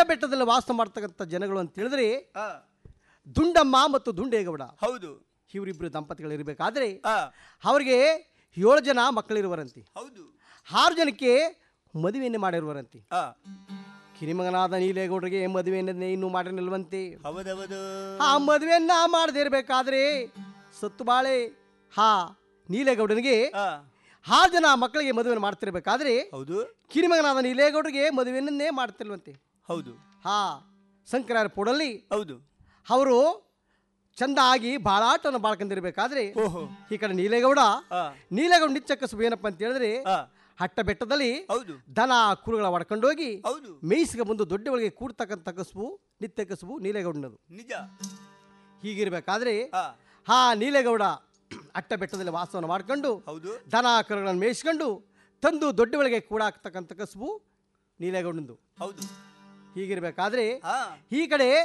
ಬೆಟ್ಟದಲ್ಲಿ ವಾಸ ಮಾಡ್ತಕ್ಕಂಥ ಜನಗಳು ಅಂತ ಹೇಳಿದ್ರೆ ಆ, ದುಂಡಮ್ಮ ಮತ್ತು ದುಂಡೇಗೌಡ ಹೌದು ಇವರಿಬ್ಬರು ದಂಪತಿಗಳು ಇರಬೇಕಾದ್ರೆ ಆ, ಅವರಿಗೆ ಏಳು ಜನ ಮಕ್ಕಳಿರುವರಂತೆ ಹೌದು ಆರು ಜನಕ್ಕೆ ಮದುವೆಯನ್ನೇ ಮಾಡಿರುವರಂತೆ ಆ, ಕಿರಿಮಗನಾದ ನೀಲೇಗೌಡರಿಗೆ ಮದುವೆಯನ್ನೇ ಇನ್ನೂ ಮಾಡಿರಲ್ವಂತೆ ಹೌದೌದು ಆ ಮದುವೆಯನ್ನ ಮಾಡದೇ ಇರಬೇಕಾದ್ರೆ ಸತ್ತು ಬಾಳೆ ಹಾ ನೀಲೇಗೌಡನಿಗೆ ಆ, ಆರು ಜನ ಮಕ್ಕಳಿಗೆ ಮದುವೆಯನ್ನು ಮಾಡ್ತಿರ್ಬೇಕಾದ್ರೆ ಹೌದು ಕಿರಿಮಗನಾದ ನೀಲೇಗೌಡರಿಗೆ ಮದುವೆಯನ್ನೇ ಮಾಡ್ತಿಲ್ವಂತೆ ಹೌದು ಹಾ ಶಂಕರಾರ ಪೋಡಲ್ಲಿ ಹೌದು ಅವರು ಚಂದ ಆಗಿ ಬಾಳಾಟವನ್ನು ಬಾಳ್ಕೊಂಡಿರ್ಬೇಕಾದ್ರೆ ಓಹೋ ಈ ಕಡೆ ನೀಲೇಗೌಡ ಆ, ನೀಲೇಗೌಡ ನಿಚ್ಚ ಕಸುಬು ಏನಪ್ಪ ಅಂತ ಹೇಳಿದ್ರೆ ಆ, ಹಟ್ಟ ಬೆಟ್ಟದಲ್ಲಿ ಹೌದು ದನ ಕುರುಗಳ ಹೊಡ್ಕೊಂಡೋಗಿ ಹೌದು ಮೇಯಿಸಿಗೆ ಬಂದು ದೊಡ್ಡ ಒಳಗೆ ಕೂಡ್ತಕ್ಕಂಥ ಕಸುಬು ನಿತ್ಯ ಕಸುಬು ನೀಲೇಗೌಡನದು ನಿಜ ಹೀಗಿರ್ಬೇಕಾದ್ರೆ ಆ, ಹಾ ನೀಲೇಗೌಡ ಅಟ್ಟ ಬೆಟ್ಟದಲ್ಲಿ ವಾಸವನ್ನು ಮಾಡ್ಕೊಂಡು ಹೌದು ದನ ಕರುಗಳನ್ನು ಮೇಯಿಸ್ಕೊಂಡು ತಂದು ದೊಡ್ಡ ಒಳಗೆ ಕೂಡಾಕ್ತಕ್ಕಂಥ ಕಸುಬು ನೀಲೇಗೌಡನದು ಹೌದು ಹೀಗಿರ್ಬೇಕಾದ್ರೆ ಆ ಈ ಕಡೆ